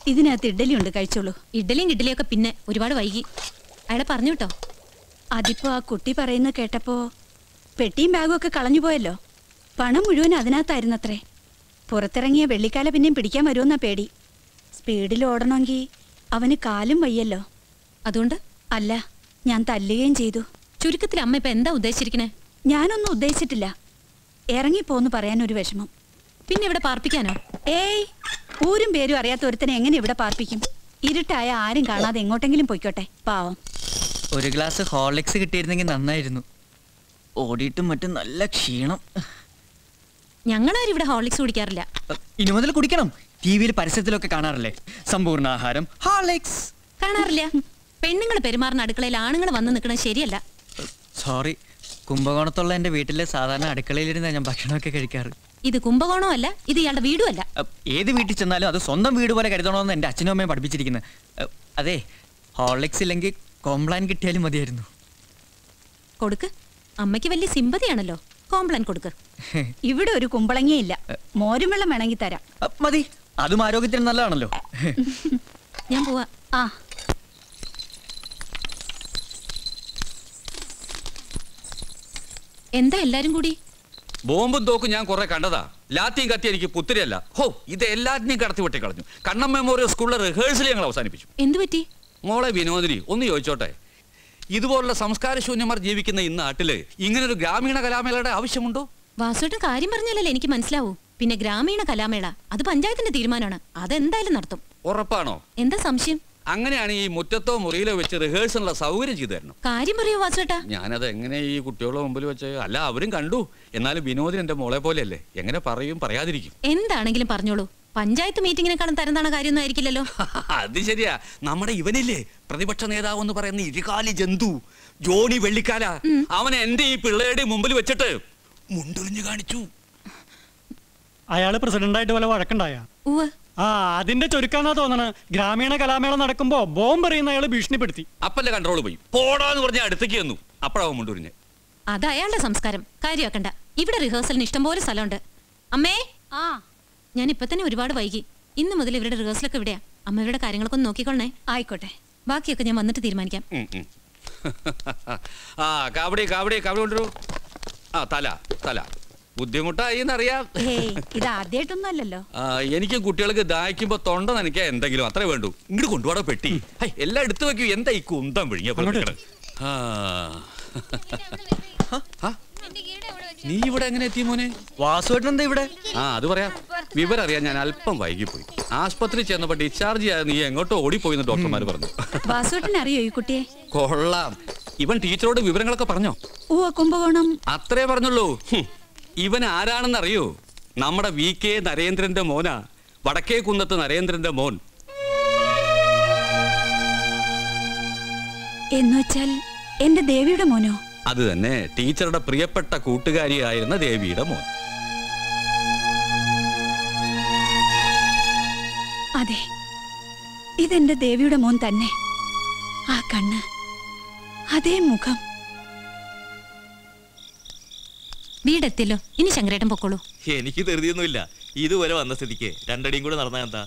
ഇതിനകത്ത് ഇഡ്ഡലി ഉണ്ട് കഴിച്ചോളൂ ഇഡ്ഡലിയും കിഡ്ഡലിയൊക്കെ പിന്നെ ഒരുപാട് വൈകി അയാളെ പറഞ്ഞു കേട്ടോ അതിപ്പോ ആ കുട്ടി പറയുന്നത് കേട്ടപ്പോ പെട്ടിയും ബാഗും ഒക്കെ കളഞ്ഞു പോയല്ലോ പണം മുഴുവൻ അതിനകത്തായിരുന്നത്രേ പുറത്തിറങ്ങിയ വെള്ളിക്കാല പിന്നെയും പിടിക്കാൻ വരുമെന്നാ പേടി സ്പീഡിൽ ഓടണമെങ്കിൽ അവന് കാലും വയ്യല്ലോ അതുകൊണ്ട് അല്ല ഞാൻ തല്ലുകയും ചെയ്തു ചുരുക്കത്തിൽ അമ്മ ഇപ്പൊ എന്താ ഉദ്ദേശിച്ചിരിക്കണേ ഞാനൊന്നും ഉദ്ദേശിച്ചിട്ടില്ല ഇറങ്ങിപ്പോന്ന് പറയാൻ ഒരു വിഷമം പിന്നെ ഇവിടെ പാർപ്പിക്കാനോ ഏയ് ഊരും പേരും അറിയാത്ത ഒരുത്തനെ എങ്ങനെ ഇവിടെ പാർപ്പിക്കും ഇരുട്ടായ ആരും കാണാതെ എങ്ങോട്ടെങ്കിലും പൊയ്ക്കോട്ടെ പാവം ഒരു ഗ്ലാസ് ഹോർലിക്സ് കിട്ടിയിരുന്നെങ്കിൽ നന്നായിരുന്നു ഓടിയിട്ടും മറ്റും നല്ല ക്ഷീണം ഞങ്ങളാരും ഇവിടെ ഹോർലിക്സ് കുടിക്കാറില്ല അഹ് ഇനി മുതൽ കുടിക്കണം ടി വിയിൽ പരസ്യത്തിലൊക്കെ കാണാറില്ലേ സമ്പൂർണ്ണ ആഹാരം ഹോർലിക്സ് കാണാറില്ല പെണ്ണുങ്ങൾ പെരുമാറുന്ന അടുക്കളയിൽ ആണുങ്ങൾ വന്ന് നിൽക്കണത് ശരിയല്ല സോറി കുംഭകോണത്തുള്ള എൻ്റെ വീട്ടിലെ സാധാരണ അടുക്കളയിലിരുന്നാണ് ഞാൻ ഭക്ഷണമൊക്കെ കഴിക്കാറ് ഇത് കുംഭകോണവും അല്ല ഇത് ഇയാളുടെ വീടും അല്ല അഹ് ഏത് വീട്ടിൽ ചെന്നാലും അത് സ്വന്തം വീട് പോലെ കരുതണമെന്ന് എൻ്റെ അച്ഛനും അമ്മയും പഠിപ്പിച്ചിരിക്കുന്നത് അഹ് അതെ ഹോർലിക്സ് ഇല്ലെങ്കിൽ കോംപ്ലാൻ കിട്ടിയാലും മതിയായിരുന്നു കൊടുക്ക് അമ്മയ്ക്ക് വലിയ സിമ്പതിയാണല്ലോ കോംപ്ലൻ കൊടുക്ക് ഇവിടെ ഒരു കുമ്പളങ്ങയില്ല മോരും വെള്ളം വേണമെങ്കിൽ തരാം അഹ് മതി അതും ആരോഗ്യത്തിന് നല്ലതാണല്ലോ ഞാൻ പോവാ ആ എന്താ എല്ലാരും കൂടി ബോംബും തോക്കും ഞാൻ കുറെ കണ്ടതാ ലാത്തിയും കത്തി എനിക്ക് പുത്തിരിയല്ല ഹോ ഇത് എല്ലാറ്റിനെയും കടത്തി വെട്ടി കളഞ്ഞു കണ്ണം മെമ്മോറിയൽ സ്കൂളിലെ റിഹേഴ്സൽ ഞങ്ങൾ അവസാനിപ്പിച്ചു എന്തു പറ്റി മോളെ വിനോദിനി ഒന്ന് ചോദിച്ചോട്ടെ ഇതുപോലുള്ള സംസ്കാരശൂന്യന്മാർ ജീവിക്കുന്ന ഈ നാട്ടില് ഇങ്ങനൊരു ഗ്രാമീണ കലാമേളയുടെ ആവശ്യമുണ്ടോ വാസുവേട്ടൻ കാര്യം പറഞ്ഞാലല്ലേ എനിക്ക് മനസ്സിലാവൂ പിന്നെ ഗ്രാമീണ കലാമേള അത് പഞ്ചായത്തിന്റെ തീരുമാനമാണ് അതെന്തായാലും നടത്തും ഉറപ്പാണോ എന്താ സംശയം അങ്ങനെയാണ് ഈ മുറ്റത്തോ മുറിയിലോ വെച്ച് റിഹേഴ്സലിനുള്ള സൗകര്യം ചെയ്തു തരണം കാര്യം പറയോ വാസുവേട്ടാ ഞാനത് എങ്ങനെ ഈ കുട്ടികളുടെ മുമ്പിൽ വെച്ച് അല്ല അവരും കണ്ടു എന്നാലും വിനോദിന് എന്റെ മോളെ പോലെയല്ലേ എങ്ങനെ പറയും പറയാതിരിക്കും എന്താണെങ്കിലും പറഞ്ഞോളൂ പഞ്ചായത്ത് മീറ്റിങ്ങിനെക്കാളും തരംതാണ കാര്യമൊന്നും ആയിരിക്കില്ലല്ലോ അത് ശരിയാ നമ്മുടെ ഇവനില്ലേ പ്രതിപക്ഷ നേതാവ് എന്ന് പറയുന്ന ഇരുകാലി ജന്തു ജോണി വെള്ളിക്കാല അവൻ എന്റെ ഈ പിള്ളേരുടെ മുമ്പിൽ വെച്ചിട്ട് മുണ്ടൊരിഞ്ഞു കാണിച്ചു അയാള് പ്രസിഡന്റായിട്ട് വല്ല വഴക്കുണ്ടായ ഉവ്വ് ആ അതിന്റെ ചുരുക്കാന്നാ തോന്നണ ഗ്രാമീണ കലാമേള നടക്കുമ്പോ ബോംബ് എറിയുന്ന അയാള് ഭീഷണിപ്പെടുത്തി അപ്പന്റെ കൺട്രോൾ പോയി പോടാന്ന് പറഞ്ഞ അടുത്തേക്ക് വന്നു അപ്പഴാവും മുണ്ടൊരിഞ്ഞ് അത് അയാളുടെ സംസ്കാരം കാര്യമാക്കണ്ട ഇവിടെ റിഹേഴ്സലിന് ഇഷ്ടംപോലെ സ്ഥലമുണ്ട് അമ്മേ ആ ഞാൻ ഇപ്പൊ തന്നെ ഒരുപാട് വൈകി ഇന്ന് മുതൽ ഇവരുടെ റിഹേഴ്സലൊക്കെ ഇവിടെയാ അമ്മ ഇവരുടെ കാര്യങ്ങളൊക്കെ ഒന്ന് നോക്കിക്കൊള്ളണേ ആയിക്കോട്ടെ ബാക്കിയൊക്കെ ഞാൻ വന്നിട്ട് തീരുമാനിക്കാം ഉം, ഉം. ആ കാവടി കാവടി കാവടി കൊണ്ടുവരൂ ആ തല തല ബുദ്ധിമുട്ടായി എന്നറിയാം ഏയ് ഇത് ആദ്യമായിട്ടൊന്നും അല്ലല്ലോ ആ, എനിക്കും കുട്ടികൾക്ക് ദാഹിക്കുമ്പോ തൊണ്ട നനയ്ക്കാൻ എന്തെങ്കിലും അത്രേ വേണ്ടു ഇങ്ങോട്ട് കൊണ്ടുപോടാ പെട്ടി ഹൈ, എല്ലാം എടുത്തു വെക്കൂ എന്താ ഈ കുന്തം വിഴിഞ്ഞ അങ്ങോട്ട് നീ ഇവിടെ എങ്ങനെ എത്തി മോനെ വാസുവേട്ടൻ എന്താ ഇവിടെ ആ അത് പറയാം വിവരം അറിയാൻ ഞാൻ അല്പം വൈകിപ്പോയി ആസ്പത്രി ചെന്നപ്പോ ഡിസ്ചാർജ് ചെയ്യാതെ നീ എങ്ങോട്ടോ ഓടിപ്പോയി എന്ന് ഡോക്ടർമാർ പറഞ്ഞു വാസുവേട്ടൻ അറിയോ ഈ കുട്ടിയെ കൊള്ളാം ഇവൻ ടീച്ചറോട് വിവരങ്ങളൊക്കെ പറഞ്ഞോ ഊവ കുംഭകോണം അത്രേ പറഞ്ഞുള്ളൂ ഹും. ഇവൻ ആരാണെന്ന് അറിയോ നമ്മുടെ വി കെ നരേന്ദ്രന്റെ മോനാ വടക്കേ കുന്നത്ത് നരേന്ദ്രന്റെ മോൻ എന്നുവെച്ചാൽ എന്റെ ദേവിയുടെ മോനോ അത് തന്നെ ടീച്ചറുടെ പ്രിയപ്പെട്ട കൂട്ടുകാരിയായിരുന്ന ദേവിയുടെ മോൻ അതെ ഇതെന്റെ ദേവിയുടെ മോൻ തന്നെ ആ കണ്ണ് അതേ മുഖം വീടെത്തിയല്ലോ ഇനി ശങ്കരേട്ടൻ പൊക്കോളൂ എനിക്ക് ധൃതിയൊന്നുമില്ല ഇതുവരെ വന്ന സ്ഥിതിക്ക് രണ്ടടിയും കൂടെ നടന്നാ എന്താ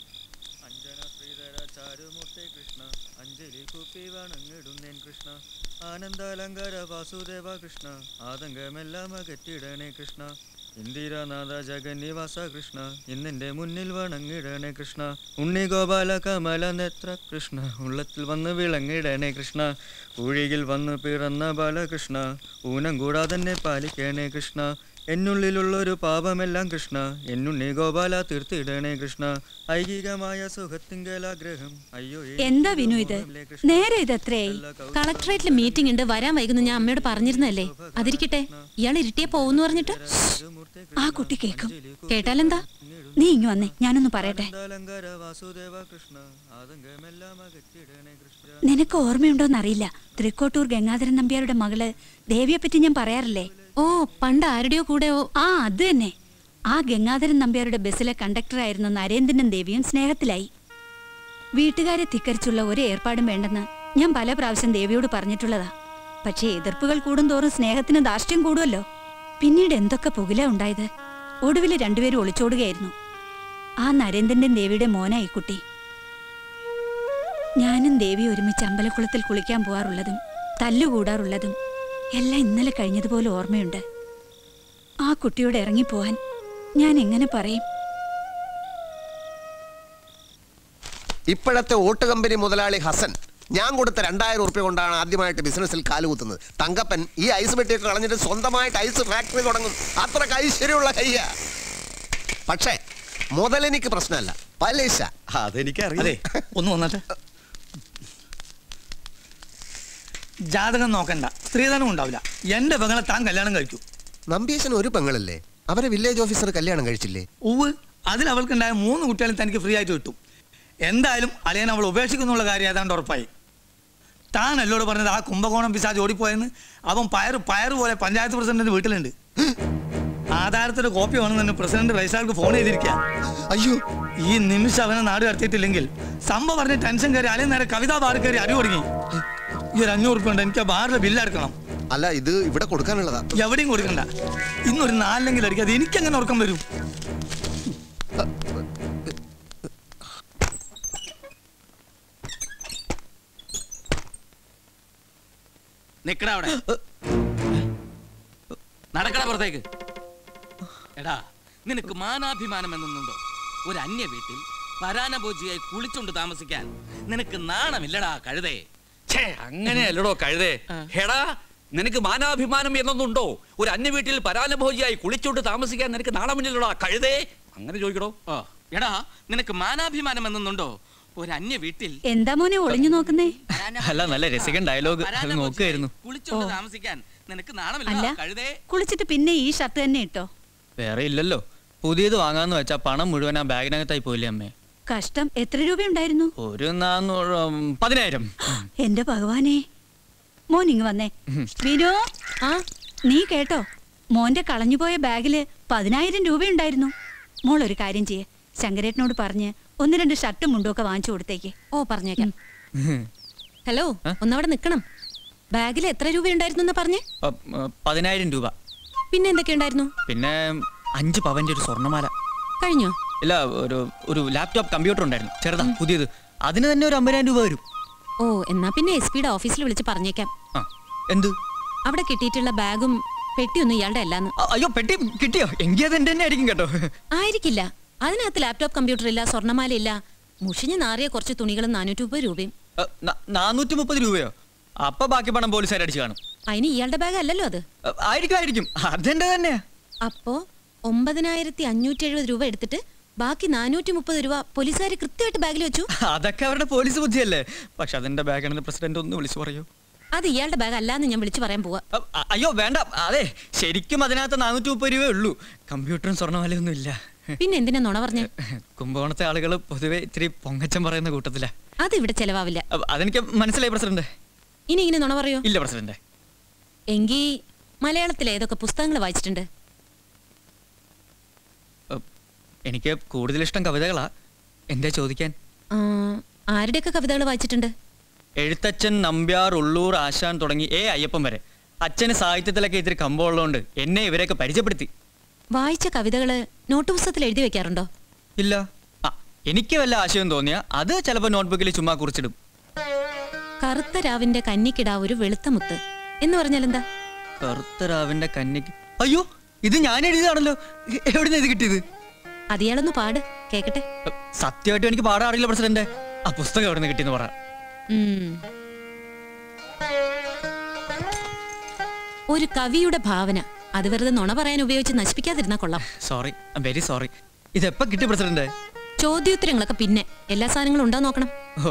കൃഷ്ണ ആനന്ദാലങ്കാര വാസുദേവ കൃഷ്ണ ആതങ്കമെല്ലാം അകറ്റിടണേ കൃഷ്ണ ഇന്ദിരാനാഥ ജഗന്നിവാസ കൃഷ്ണ ഇന്നെന്റെ മുന്നിൽ വണങ്ങിടണേ കൃഷ്ണ ഉണ്ണി ഗോപാല കമല നേത്ര കൃഷ്ണ ഉള്ളത്തിൽ വന്ന് വിളങ്ങിടണേ കൃഷ്ണ ഊഴിയിൽ വന്ന് പിറന്ന ബാലകൃഷ്ണ ഊനം കൂടാതെ തന്നെ പാലിക്കണേ കൃഷ്ണ എന്നുള്ളിലുള്ളൊരു പാപമെല്ലാം കൃഷ്ണ എന്നുണ്ണി ഗോപാല തീർത്തിടണേ കൃഷ്ണ ഐകികമായ സുഖത്തിങ്കലാഗ്രഹം അയ്യോ എന്താ വിനു ഇത് നേരെ ഇത് എത്രയായി കളക്ടറേറ്റിൽ മീറ്റിംഗ് ഉണ്ട് വരാൻ വൈകുന്നു ഞാൻ അമ്മയോട് പറഞ്ഞിരുന്നല്ലേ അതിരിക്കട്ടെ ഇയാൾ ഇരുട്ടിയെ പോകുന്നു പറഞ്ഞിട്ട് ആ കുട്ടി കേൾക്കും കേട്ടാലെന്താ നീ ഇങ്ങ് വന്നേ ഞാനൊന്ന് പറയട്ടെ അലങ്കാര വാസുദേവ കൃഷ്ണ ആതങ്കമെല്ലാം അകറ്റിടണേ കൃഷ്ണ നിനക്ക് ഓർമ്മയുണ്ടോന്നറിയില്ല തൃക്കോട്ടൂർ ഗംഗാധരൻ നമ്പ്യാരുടെ മകള് ദേവിയെ പറ്റി ഞാൻ പറയാറില്ലേ ഓ പണ്ട് ആരുടെയോ കൂടെയോ ആ അത് തന്നെ ആ ഗംഗാധരൻ നമ്പ്യാരുടെ ബസ്സിലെ കണ്ടക്ടറായിരുന്ന നരേന്ദ്രനും ദേവിയും സ്നേഹത്തിലായി വീട്ടുകാരെ ധിക്കരിച്ചുള്ള ഒരു ഏർപ്പാടും വേണ്ടെന്ന് ഞാൻ പല പ്രാവശ്യം ദേവിയോട് പറഞ്ഞിട്ടുള്ളതാ പക്ഷേ എതിർപ്പുകൾ കൂടുന്തോറും സ്നേഹത്തിന് ധാർഷ്ട്യം കൂടുമല്ലോ പിന്നീട് എന്തൊക്കെ പുകില ഉണ്ടായത് ഒടുവിൽ രണ്ടുപേരും ഒളിച്ചോടുകയായിരുന്നു ആ നരേന്ദ്രന്റെ ദേവിയുടെ മോനായി കുട്ടി ഞാനും ദേവി ഒരുമിച്ച് അമ്പലക്കുളത്തിൽ കുളിക്കാൻ പോവാറുള്ളതും തല്ലുകൂടാറുള്ളതും എല്ലാം ഇന്നലെ കഴിഞ്ഞതുപോലെ ഓർമ്മയുണ്ട് ആ കുട്ടിയോട് ഇറങ്ങിപ്പോവാൻ ഞാൻ എങ്ങനെ പറയും ഇപ്പോഴത്തെ ഓട്ട് കമ്പനി മുതലാളി ഹസൻ ഞാൻ കൊടുത്ത രണ്ടായിരം ഉറുപ്പ്യ കൊണ്ടാണ് ആദ്യമായിട്ട് ബിസിനസ്സിൽ കാലുകുത്തുന്നത് തങ്കപ്പൻ ഈ ഐസ് പെട്ടിയൊക്കെ കളഞ്ഞിട്ട് സ്വന്തമായിട്ട് ഐസ് ഫാക്ടറി തുടങ്ങും അത്ര ഐശ്വര്യമുള്ള കയ്യ പക്ഷേ മുതലെനിക്ക് പ്രശ്നമല്ല പലിശ അതെനിക്കറിയാം അതെ ഒന്ന് വന്നിട്ട് ജാതകം നോക്കണ്ട സ്ത്രീധനം ഉണ്ടാവില്ല എന്റെ പെങ്ങളെ താൻ കല്യാണം കഴിച്ചു നമ്പീശൻ ഒരു പെങ്ങളല്ലേ അവരെ വില്ലേജ് ഓഫീസർ കല്യാണം കഴിച്ചില്ലേ ഉവ് അതിൽ അവൾക്കുണ്ടായ മൂന്ന് കുട്ടികളും തനിക്ക് ഫ്രീ ആയിട്ട് കിട്ടും എന്തായാലും അളിയൻ അവൾ ഉപേക്ഷിക്കുന്നുള്ള കാര്യം ഏതാണ്ട് ഉറപ്പായി താൻ എന്നോട് പറഞ്ഞത് ആ കുംഭകോണം പിശാജ് ഓടിപ്പോയെന്ന് അവൻ പയറ് പയറ് പോലെ പഞ്ചായത്ത് പ്രസിഡന്റിന്റെ വീട്ടിലുണ്ട് ആധാരത്തിന്റെ കോപ്പി വേണമെന്ന് പ്രസിഡന്റ് രജിസ്ട്രാർക്ക് ഫോൺ ചെയ്തിരിക്കുക അയ്യോ ഈ നിമിഷം അവനെ നാട് കടത്തിയിട്ടില്ലെങ്കിൽ സംഭവം പറഞ്ഞ് ടെൻഷൻ കയറി അളിയൻ നേരെ കവിതാ ബാർ കയറി അടി തുടങ്ങി ഈ ഒരു അഞ്ഞൂറ് ഉറുപ്പ ഉണ്ട് എനിക്ക് ആ ബാറിലെ ബില്ല് അടക്കണം അല്ല ഇത് ഇവിടെ കൊടുക്കാനുള്ളതാ എവിടെയും കൊടുക്കണ്ട ഇന്നൊരു നാലിലെങ്കിലും അടിക്കാതെ എനിക്കെങ്ങനെ ഉറക്കം വരും നിക്കടാ അവിടെ നടക്കട പുറത്തേക്ക് എടാ നിനക്ക് മാനാഭിമാനം എന്നൊന്നുണ്ടോ ഒരു അന്യ വീട്ടിൽ പരാനഭോജിയായി കുളിച്ചുകൊണ്ട് താമസിക്കാൻ നിനക്ക് നാണമില്ലടാ കഴുതേ ഛേ അങ്ങനെയല്ലടോ കഴുതേ ഹെടാ നിനക്ക് മാനാഭിമാനം എന്നൊന്നുണ്ടോ ഒരു അന്യ വീട്ടിൽ പരാനുഭോജിയായി കുളിച്ചോണ്ട് താമസിക്കാൻ നിനക്ക് നാണമില്ലല്ലോടാ കഴുതേ അങ്ങനെ ചോദിക്കടോ ഓ എടാ നിനക്ക് മാനാഭിമാനം എന്നൊന്നുണ്ടോ ഒരു അന്യ വീട്ടിൽ എന്താ മോനെ ഒളിഞ്ഞു നോക്കുന്നേ അല്ല നല്ല രസികൻ ഡയലോഗ് അത് നോക്കുമായിരുന്നു കുളിച്ചോണ്ട് താമസിക്കാൻ നിനക്ക് അല്ല നാണമില്ല കഴുതേ കുളിച്ചിട്ട് പിന്നെ ഈ ഷർട്ട് തന്നെ ഇട്ടോ വേറെ ഇല്ലല്ലോ പുതിയത് വാങ്ങാന്ന് വെച്ചാ പണം മുഴുവൻ ആ ബാഗിനകത്തായി പോയില്ലേ അമ്മേ കഷ്ടം എത്ര രൂപയുണ്ടായിരുന്നു ഒരു നാന്നൂറ് ഉം, പതിനായിരം എന്റെ ഭഗവാനെ മോൻ ഇങ്ങ് വന്നേ വിനു ആ നീ കേട്ടോ മോന്റെ കളഞ്ഞുപോയ ബാഗില് പതിനായിരം രൂപയുണ്ടായിരുന്നു മോൾ ഒരു കാര്യം ചെയ്യേ ശങ്കരേട്ടനോട് പറഞ്ഞ് ഒന്ന് രണ്ട് ഷർട്ടും മുണ്ടും ഒക്കെ വാങ്ങിച്ചു കൊടുത്തേക്ക് ഓ പറഞ്ഞേക്കാം ഹലോ ഒന്നവിടെ നിക്കണം ബാഗിൽ എത്ര രൂപയുണ്ടായിരുന്നു എന്ന് പറഞ്ഞേ പ- ഉം, പതിനായിരം രൂപ പിന്നെ എന്തൊക്കെയുണ്ടായിരുന്നു പിന്നെ അഞ്ച് പവന്റെ ഒരു സ്വർണ്ണമാല കഴിഞ്ഞോ ഇല്ല ഒരു ഒരു ലാപ്ടോപ്പ് കമ്പ്യൂട്ടർ ഉണ്ടായിരുന്നു ചെറുതാ പുതിയത് അതിന് തന്നെ ഒരു അമ്പതിനായിരം രൂപ വരും ഓ എന്നാ പിന്നെ എസ് പിയുടെ ഓഫീസിൽ വിളിച്ച് പറഞ്ഞേക്കാം ആ എന്ത് അവിടെ കിട്ടിയിട്ടുള്ള ബാഗും പെട്ടിയൊന്നും ഇയാളുടെ അല്ലാന്ന് അ- അയ്യോ പെട്ടി കിട്ടിയോ എങ്കിൽ അത് എന്റെ തന്നെ ആയിരിക്കും കേട്ടോ ആയിരിക്കില്ല അതിനകത്ത് ലാപ്ടോപ്പ് കമ്പ്യൂട്ടർ ഇല്ല സ്വർണ്ണമാല ഇല്ല മുഷിഞ്ഞ് നാറിയ കുറച്ച് തുണികളും നാനൂറ്റി മുപ്പത് രൂപയും അ, ന- നാനൂറ്റി മുപ്പത് രൂപയോ അപ്പൊ ബാക്കി പണം പോലീസുകാർ അടിച്ചു കാണും അതിന് ഇയാളുടെ ബാഗ് അല്ലല്ലോ അത് അ, ആയിരിക്കും ആയിരിക്കും അതെന്റെ തന്നെയാ അപ്പോ ഒമ്പതിനായിരത്തി അഞ്ഞൂറ്റി എഴുപത് രൂപ എടുത്തിട്ട് ബാക്കി നാനൂറ്റി മുപ്പത് രൂപ പോലീസുകാർ കൃത്യമായിട്ട് ബാഗിൽ വെച്ചു അതൊക്കെ അവരുടെ പോലീസ് ബുദ്ധിയല്ലേ പക്ഷെ അതെന്റെ ബാഗാണെന്ന് പ്രസിഡന്റ് ഒന്ന് വിളിച്ചു പറയൂ അത് ഇയാളുടെ ബാഗ് അല്ലാന്ന് ഞാൻ വിളിച്ചു പറയാൻ പോവാ അ- അ- അയ്യോ വേണ്ട അതെ ശരിക്കും അതിനകത്ത് നാനൂറ്റി മുപ്പത് രൂപയേ ഉള്ളൂ കമ്പ്യൂട്ടറും സ്വർണ്ണമാലയൊന്നും ഇല്ല പിന്നെ എന്തിനാ നുണ പറഞ്ഞേ കുംഭകോണത്തെ ആളുകൾ പൊതുവെ ഇത്തിരി പൊങ്ങച്ചം പറയുന്ന കൂട്ടത്തില അത് ഇവിടെ ചെലവാവില്ല അതെനിക്ക് മനസ്സിലായി പ്രസിഡന്റ് ഇനി ഇങ്ങനെ നുണ പറയോ ഇല്ല പ്രസിഡന്റ് എങ്കി മലയാളത്തിലെ ഏതൊക്കെ പുസ്തകങ്ങൾ വായിച്ചിട്ടുണ്ട് അ, എനിക്ക് കൂടുതൽ ഇഷ്ടം കവിതകളാ എന്താ ചോദിക്കാൻ ആ, ആരുടെയൊക്കെ കവിതകൾ വായിച്ചിട്ടുണ്ട് എഴുത്തച്ഛൻ നമ്പ്യാർ ഉള്ളൂർ ആശാൻ തുടങ്ങി ഏ അയ്യപ്പൻ വരെ അച്ഛന് സാഹിത്യത്തിലൊക്കെ ഇത്തിരി കമ്പമുള്ളതുകൊണ്ട് എന്നെ ഇവരെയൊക്കെ പരിചയപ്പെടുത്തി വായിച്ച കവിതകള് നോട്ട് പുസ്തകത്തിൽ എഴുതി വെക്കാറുണ്ടോ ഇല്ല ആ എനിക്ക് വല്ല ആശയം തോന്നിയാ അത് ചിലപ്പോൾ നോട്ട്ബുക്കിൽ ചുമ്മാ കുറിച്ചിടും കറുത്ത രാവിന്റെ കന്നിക്കിടാ ഒരു വെളുത്ത മുത്ത് എന്ന് പറഞ്ഞാൽ എന്താ കറുത്ത രാവിന്റെ കന്നിക്ക് അയ്യോ ഇത് ഞാൻ എഴുതിയതാണല്ലോ എവിടുന്ന് ഇത് കിട്ടിയത് അത് ഇയാളൊന്ന് പാട് കേക്കട്ടെ സത്യമായിട്ടും എനിക്ക് പാടാൻ അറിയില്ല പ്രസിഡന്റ് ആ പുസ്തകം എവിടെ നിന്ന് കിട്ടിയെന്ന് പറ ഉം. ഒരു കവിയുടെ ഭാവന അത് വെറുതെ നുണ പറയാൻ ഉപയോഗിച്ച് നശിപ്പിക്കാതിരുന്നാ കൊള്ളാം സോറി വെരി സോറി ഇതെപ്പോ കിട്ടി പ്രസിഡന്റ് ചോദ്യോത്തരങ്ങളൊക്കെ പിന്നെ എല്ലാ സാധനങ്ങളും ഉണ്ടോ നോക്കണം ഓ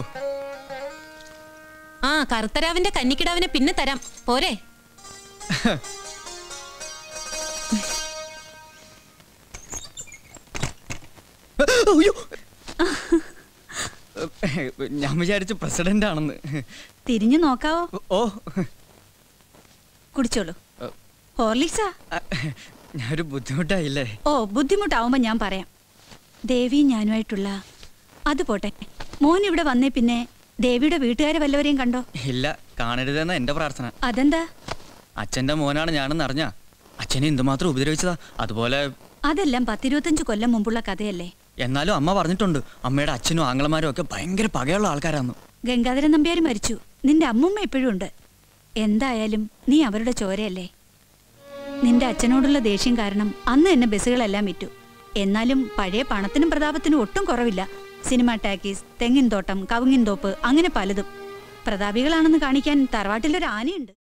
ആ കറുത്തരാവിന്റെ കന്നിക്കിടാവിനെ പിന്നെ തരാം പോരെ അയ്യോ ഞാൻ വിചാരിച്ചു പ്രസിഡന്റ് ആണെന്ന് തിരിഞ്ഞു നോക്കാവോ ഓ കുടിച്ചോളൂ ഹോർലിക്സാ ഞാനൊരു ബുദ്ധിമുട്ടായില്ലേ ഓ ബുദ്ധിമുട്ടാവുമ്പോ ഞാൻ പറയാം ദേവിയും ഞാനുമായിട്ടുള്ള അത് പോട്ടെ മോൻ ഇവിടെ വന്നേ പിന്നെ ദേവിയുടെ വീട്ടുകാരെ വല്ലവരെയും കണ്ടോ ഇല്ല കാണരുതെന്ന എന്റെ പ്രാർത്ഥന അതെന്താ അച്ഛന്റെ മോനാണ് ഞാനെന്ന് അറിഞ്ഞ അച്ഛനെ എന്തുമാത്രം ഉപദ്രവിച്ചതാ അതുപോലെ അതെല്ലാം പത്തിരുപത്തഞ്ച് കൊല്ലം മുമ്പുള്ള കഥയല്ലേ എന്നാലും അമ്മ പറഞ്ഞിട്ടുണ്ട് അമ്മയുടെ അച്ഛനും ആങ്ങളമാരും ഒക്കെ ഭയങ്കര പകയുള്ള ആൾക്കാരാന്ന് ഗംഗാധരൻ നമ്പ്യാർ മരിച്ചു നിന്റെ അമ്മുമ്മ എപ്പോഴും ഉണ്ട് എന്തായാലും നീ അവരുടെ ചോരയല്ലേ നിന്റെ അച്ഛനോടുള്ള ദേഷ്യം കാരണം അന്ന് എന്നെ ബസ്സുകളെല്ലാം വിറ്റു എന്നാലും പഴയ പണത്തിനും പ്രതാപത്തിനും ഒട്ടും കുറവില്ല സിനിമ ടാക്കീസ് തെങ്ങിൻ തോട്ടം കവുങ്ങിൻ തോപ്പ് അങ്ങനെ പലതും പ്രതാപികളാണെന്ന് കാണിക്കാൻ തറവാട്ടിലൊരു ആനയുണ്ട്